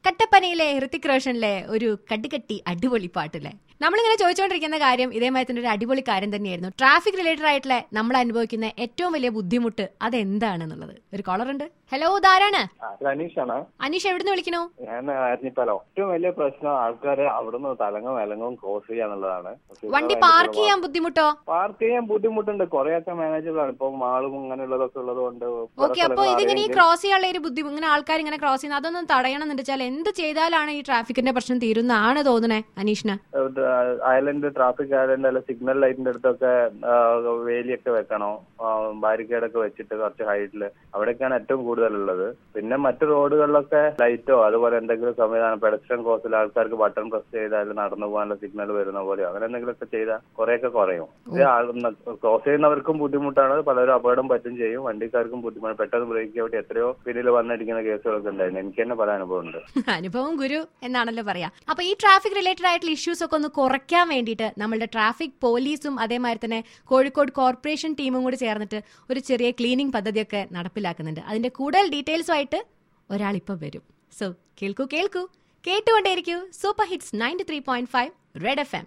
കട്ടപ്പനയിലെ ഹൃത്തിക് റോഷനിലെ ഒരു കട്ടിക്കട്ടി അടിപൊളി പാട്ടില്ലേ നമ്മളിങ്ങനെ ചോദിച്ചുകൊണ്ടിരിക്കുന്ന കാര്യം ഇതേമാതിരി തന്നെ ഒരു അടിപൊളി കാര്യം തന്നെയായിരുന്നു ട്രാഫിക് റിലേറ്റഡ് ആയിട്ടുള്ള നമ്മൾ അനുഭവിക്കുന്ന ഏറ്റവും വലിയ ബുദ്ധിമുട്ട് അതെന്താണെന്നുള്ളത് ഒരു കോളർ ഉണ്ട് ഹലോ ഇതാരാണ് അത് അനീഷാണ് അനീഷ് എവിടുന്ന് വിളിക്കണു ഞാൻ ആയിരുന്നിപ്പല്ലോ ഏറ്റവും വലിയ പ്രശ്നം ആൾക്കാര് അവിടുന്ന് തലങ്ങും വിലങ്ങും ക്രോസ് ചെയ്യാന്നുള്ളതാണ് വണ്ടി പാർക്ക് ചെയ്യാൻ ബുദ്ധിമുട്ടോ പാർക്ക് ചെയ്യാൻ ബുദ്ധിമുട്ടുണ്ട് കുറെയൊക്കെ മാനേജബിൾ ആണ് ഇപ്പൊ മാളും അങ്ങനെയുള്ളതൊക്കെ ഉള്ളത് കൊണ്ട് ഓക്കെ അപ്പൊ ഇതിങ്ങനെ ഈ ക്രോസ് ചെയ്യാനുള്ള ഒരു ബുദ്ധിമുട്ട് ഇങ്ങനെ ആൾക്കാർ ഇങ്ങനെ ക്രോസ് ചെയ്യുന്നത് അതൊന്നും തടയണം എന്ന് വെച്ചാൽ എന്ത് ചെയ്താലാണ് ഈ ട്രാഫിക്കിന്റെ പ്രശ്നം തീരുന്നതാണ് തോന്നണേ അനീഷിന് ഐലൻഡ് ട്രാഫിക് ഐലൻഡ് അല്ല സിഗ്നൽ ലൈറ്റിന്റെ അടുത്തൊക്കെ ആ, വേലിയൊക്കെ വെക്കണോ ബാരിക്കേഡൊക്കെ വെച്ചിട്ട് കുറച്ച് ഹൈറ്റില് അവിടെയൊക്കെയാണ് ഏറ്റവും കൂടുതലുള്ളത് പിന്നെ മറ്റു റോഡുകളിലൊക്കെ ലൈറ്റോ അതുപോലെ എന്തെങ്കിലും സംവിധാനം പെഡസ്ട്രിയൻ കോഴ്സിൽ ആൾക്കാർക്ക് ബട്ടൺ പ്രസ് ചെയ്താൽ നടന്നു പോകാനുള്ള സിഗ്നൽ വരുന്ന പോലെയോ അങ്ങനെ എന്തെങ്കിലുമൊക്കെ ചെയ്താൽ കുറെയൊക്കെ കുറയും ഇത് ക്രോസ് ചെയ്യുന്നവർക്കും ബുദ്ധിമുട്ടാണ് പലരും അപകടം പറ്റും ചെയ്യും വണ്ടിക്കാർക്കും ബുദ്ധിമുട്ട് പെട്ടെന്ന് ബ്രേക്ക് ഔട്ട് എത്രയോ പിന്നിൽ വന്നടിക്കുന്ന കേസുകളൊക്കെ ഉണ്ടായിരുന്നു എനിക്ക് തന്നെ പല അനുഭവമുണ്ട് അനുഭവം ഗുരു എന്നാണല്ലോ പറയാ അപ്പൊ ഈ ട്രാഫിക് റിലേറ്റഡ് ആയിട്ടുള്ള ഇഷ്യൂസ് ഒക്കെ ഒന്ന് കുറയ്ക്കാൻ വേണ്ടിയിട്ട് നമ്മളുടെ ട്രാഫിക് പോലീസും അതേമാതിരി തന്നെ കോഴിക്കോട് കോർപ്പറേഷൻ ടീമും കൂടി ചേർന്നിട്ട് ഒരു ചെറിയ ക്ലീനിങ് പദ്ധതിയൊക്കെ നടപ്പിലാക്കുന്നുണ്ട് അതിന്റെ കൂടുതൽ ഡീറ്റെയിൽസുമായിട്ട് ഒരാൾ ഇപ്പം വരും സോ കേൾക്കൂ കേൾക്കൂ കേട്ടുകൊണ്ടേയിരിക്കൂ super hits ninety three point five red F M